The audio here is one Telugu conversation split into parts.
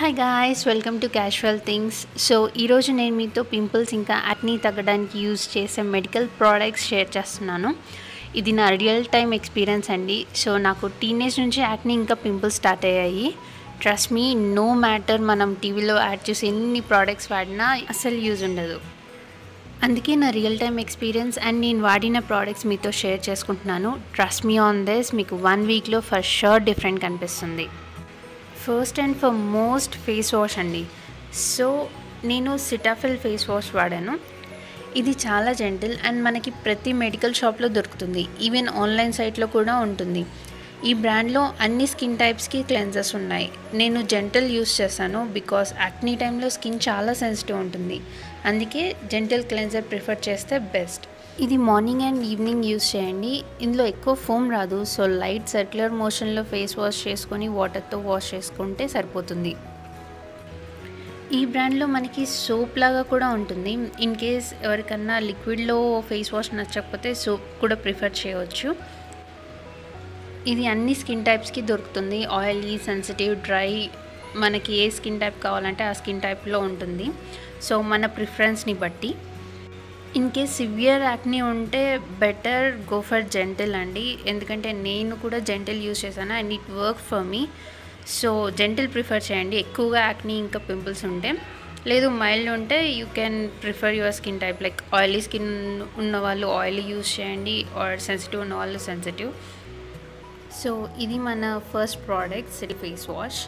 hi guys welcome to casual things so ఈరోజు నేను మీతో పింపుల్స్ ఇంకా యాక్నీ తగ్గడానికి యూజ్ చేసే మెడికల్ ప్రోడక్ట్స్ షేర్ చేస్తున్నాను ఇది నా రియల్ టైమ్ ఎక్స్పీరియన్స్ అండి సో నాకు టీనేజ్ నుంచి యాక్నీ ఇంకా పింపుల్స్ స్టార్ట్ అయ్యాయి ట్రస్ట్ మీ నో మ్యాటర్ మనం టీవీలో యాడ్ చేసి ఎన్ని ప్రోడక్ట్స్ వాడినా అసలు యూజ్ ఉండదు అందుకే నా రియల్ టైమ్ ఎక్స్పీరియన్స్ అండ్ నేను వాడిన ప్రోడక్ట్స్ మీతో షేర్ చేసుకుంటున్నాను ట్రస్ట్ మీ ఆన్ దిస్ మీకు వన్ వీక్లో ఫర్ షూర్ డిఫరెంట్ కనిపిస్తుంది first and foremost face wash అండి సో నేను సిటాఫిల్ ఫేస్ వాష్ వాడాను ఇది చాలా జెంటిల్ అండ్ మనకి ప్రతి మెడికల్ షాప్లో దొరుకుతుంది ఈవెన్ ఆన్లైన్ సైట్లో కూడా ఉంటుంది ఈ బ్రాండ్లో అన్ని స్కిన్ టైప్స్కి క్లెన్జర్స్ ఉన్నాయి నేను జెంటల్ యూస్ చేస్తాను బికాస్ యాక్నీ టైంలో స్కిన్ చాలా సెన్సిటివ్ ఉంటుంది అందుకే జెంటల్ క్లెన్జర్ ప్రిఫర్ చేస్తే బెస్ట్ ఇది మార్నింగ్ అండ్ ఈవినింగ్ యూస్ చేయండి ఇందులో ఎక్కువ ఫోమ్ రాదు సో లైట్ సర్క్యులర్ మోషన్లో ఫేస్ వాష్ చేసుకొని వాటర్తో వాష్ చేసుకుంటే సరిపోతుంది ఈ బ్రాండ్లో మనకి సోప్ లాగా కూడా ఉంటుంది ఇన్ కేస్ ఎవరికన్నా లిక్విడ్లో ఫేస్ వాష్ నచ్చకపోతే సోప్ కూడా ప్రిఫర్ చేయవచ్చు ఇది అన్ని స్కిన్ టైప్స్కి దొరుకుతుంది ఆయిలీ సెన్సిటివ్ డ్రై మనకి ఏ స్కిన్ టైప్ కావాలంటే ఆ స్కిన్ టైప్లో ఉంటుంది సో మన ప్రిఫరెన్స్ని బట్టి ఇన్ కేస్ సివియర్ యాక్నీ ఉంటే బెటర్ గో ఫర్ జెంటిల్ అండి ఎందుకంటే నేను కూడా జెంటిల్ యూస్ చేశాను and it work for me so gentle prefer చేయండి ఎక్కువగా యాక్నీ ఇంకా పింపుల్స్ ఉంటే లేదు మైల్డ్ ఉంటే you can prefer your skin type like oily skin ఉన్న వాళ్ళు ఆయిలీ యూస్ చేయండి ఆర్ సెన్సిటివ్ ఉన్న వాళ్ళు సెన్సిటివ్ సో ఇది మన ఫస్ట్ ప్రోడక్ట్ సిటీ ఫేస్ వాష్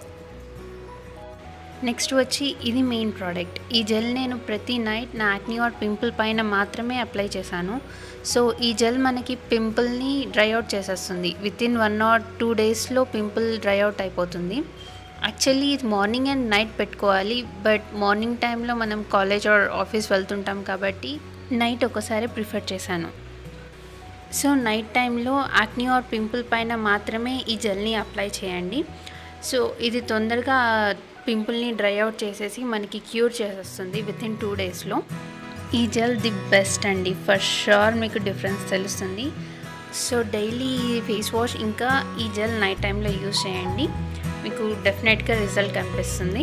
నెక్స్ట్ వచ్చి ఇది మెయిన్ ప్రోడక్ట్ ఈ జెల్ నేను ప్రతి నైట్ నా యాక్నీ ఆర్ పింపుల్ పైన మాత్రమే అప్లై చేశాను సో ఈ జెల్ మనకి పింపుల్ని డ్రై అవుట్ చేసేస్తుంది with in one or two డేస్లో పింపుల్ డ్రై అవుట్ అయిపోతుంది యాక్చువల్లీ ఇది మార్నింగ్ అండ్ నైట్ పెట్టుకోవాలి బట్ మార్నింగ్ టైంలో మనం కాలేజ్ ఆర్ ఆఫీస్ వెళ్తుంటాం కాబట్టి నైట్ ఒకసారి ప్రిఫర్ చేశాను సో నైట్ టైంలో యాక్నీ ఆర్ పింపుల్ పైన మాత్రమే ఈ జెల్ని అప్లై చేయండి సో ఇది తొందరగా పింపుల్ని డ్రై అవుట్ చేసేసి మనకి క్యూర్ చేసేస్తుంది విత్ ఇన్ టూ డేస్లో ఈ జెల్ ది బెస్ట్ అండి ఫర్ షూర్ మీకు డిఫరెన్స్ తెలుస్తుంది సో డైలీ ఫేస్ వాష్ ఇంకా ఈ జెల్ నైట్ టైంలో యూస్ చేయండి మీకు డెఫినెట్గా రిజల్ట్ కనిపిస్తుంది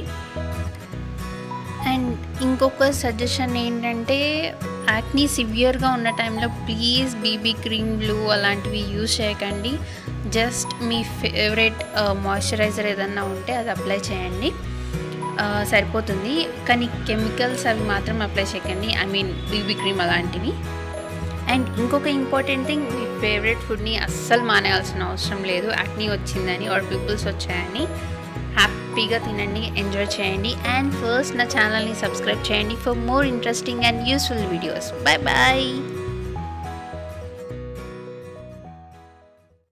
అండ్ ఇంకొక సజెషన్ ఏంటంటే యాక్నీ సివియర్గా ఉన్న టైంలో ప్లీజ్ బీబీ క్రీమ్ బ్లూ అలాంటివి యూజ్ చేయకండి జస్ట్ మీ ఫేవరెట్ మాయిశ్చరైజర్ ఏదన్నా ఉంటే అది అప్లై చేయండి సరిపోతుంది కానీ కెమికల్స్ అవి మాత్రం అప్లై చేయకండి ఐ మీన్ బీబీ క్రీమ్ అలాంటివి అండ్ ఇంకొక ఇంపార్టెంట్ థింగ్ మీ ఫేవరెట్ ఫుడ్ని అస్సలు మానేయాల్సిన అవసరం లేదు యాక్నీ వచ్చిందని ఆర్ పీపుల్స్ వచ్చాయని హ్యాపీగా తినండి ఎంజాయ్ చేయండి అండ్ ఫస్ట్ నా ఛానల్ని సబ్స్క్రైబ్ చేయండి for more interesting and useful videos bye bye